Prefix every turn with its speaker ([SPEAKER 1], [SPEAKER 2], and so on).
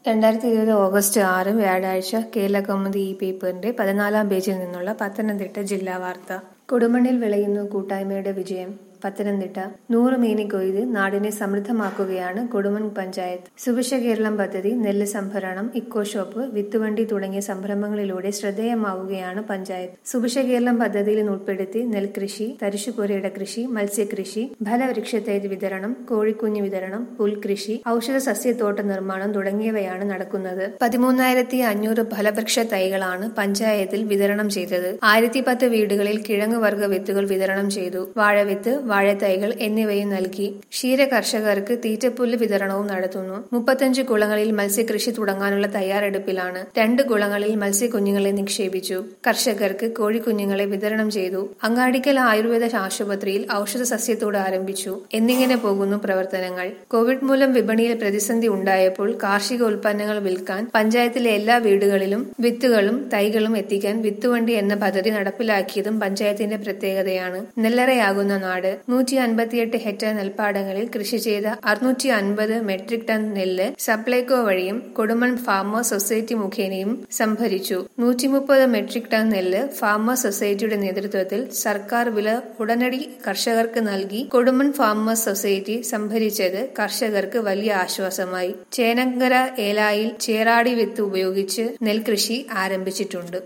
[SPEAKER 1] രണ്ടായിരത്തി ഇരുപത് ഓഗസ്റ്റ് ആറ് വ്യാഴാഴ്ച കേരളകൗമുദി ഈ പേപ്പറിന്റെ പതിനാലാം പേജിൽ നിന്നുള്ള പത്തനംതിട്ട ജില്ലാ വാർത്ത കൊടുമണ്ണിൽ വിളയുന്നു കൂട്ടായ്മയുടെ വിജയം പത്തനംതിട്ട നൂറ് മേനി കൊയ്ത് നാടിനെ സമൃദ്ധമാക്കുകയാണ് കൊടുമൺ പഞ്ചായത്ത് സുഭിക്ഷ കേരളം പദ്ധതി നെല്ല് സംഭരണം ഇക്കോ ഷോപ്പ് വിത്തുവണ്ടി തുടങ്ങിയ സംരംഭങ്ങളിലൂടെ ശ്രദ്ധേയമാവുകയാണ് പഞ്ചായത്ത് സുഭിക്ഷ കേരളം പദ്ധതിയിൽ ഉൾപ്പെടുത്തി നെൽകൃഷി തരിശുപുരയുടെ കൃഷി മത്സ്യകൃഷി ഫലവൃക്ഷത്തൈ വിതരണം കോഴിക്കുഞ്ഞ് വിതരണം പുൽകൃഷി ഔഷധ സസ്യത്തോട്ട നിർമ്മാണം തുടങ്ങിയവയാണ് നടക്കുന്നത് പതിമൂന്നായിരത്തി അഞ്ഞൂറ് ഫലവൃക്ഷ തൈകളാണ് പഞ്ചായത്തിൽ വിതരണം ചെയ്തത് ആയിരത്തി പത്ത് വീടുകളിൽ കിഴങ്ങുവർഗ വിത്തുകൾ വിതരണം ചെയ്തു വാഴവിത്ത് വാഴത്തൈകൾ എന്നിവയും നൽകി ക്ഷീര കർഷകർക്ക് തീറ്റപ്പുല്ല് വിതരണവും നടത്തുന്നു മുപ്പത്തഞ്ച് കുളങ്ങളിൽ മത്സ്യകൃഷി തുടങ്ങാനുള്ള തയ്യാറെടുപ്പിലാണ് രണ്ട് കുളങ്ങളിൽ മത്സ്യക്കുഞ്ഞുങ്ങളെ നിക്ഷേപിച്ചു കർഷകർക്ക് കോഴിക്കുഞ്ഞുങ്ങളെ വിതരണം ചെയ്തു അങ്ങാടിക്കൽ ആയുർവേദ ആശുപത്രിയിൽ ഔഷധ സസ്യത്തോട് ആരംഭിച്ചു എന്നിങ്ങനെ പോകുന്നു പ്രവർത്തനങ്ങൾ കോവിഡ് മൂലം വിപണിയിൽ പ്രതിസന്ധി ഉണ്ടായപ്പോൾ കാർഷിക ഉൽപ്പന്നങ്ങൾ വിൽക്കാൻ പഞ്ചായത്തിലെ എല്ലാ വീടുകളിലും വിത്തുകളും തൈകളും എത്തിക്കാൻ വിത്തുവണ്ടി എന്ന പദ്ധതി നടപ്പിലാക്കിയതും പഞ്ചായത്തിന്റെ പ്രത്യേകതയാണ് നെല്ലറയാകുന്ന നാട് നൂറ്റി അൻപത്തിയെട്ട് ഹെക്ടർ നെൽപ്പാടങ്ങളിൽ കൃഷി ചെയ്ത അറുന്നൂറ്റി അൻപത് മെട്രിക് ടൺ നെല്ല് സപ്ലൈകോ വഴിയും കൊടുമൺ ഫാമേഴ്സ് സൊസൈറ്റി മുഖേനയും സംഭരിച്ചു നൂറ്റി മുപ്പത് മെട്രിക് ടൺ നെല്ല് ഫാമേഴ്സ് സൊസൈറ്റിയുടെ നേതൃത്വത്തിൽ സർക്കാർ വില ഉടനടി കർഷകർക്ക് നൽകി കൊടുമൺ ഫാമേഴ്സ് സൊസൈറ്റി സംഭരിച്ചത് കർഷകർക്ക് വലിയ ആശ്വാസമായി ചേനങ്കര ഏലായിൽ ചേറാടി വിത്ത് ഉപയോഗിച്ച് നെൽകൃഷി ആരംഭിച്ചിട്ടുണ്ട്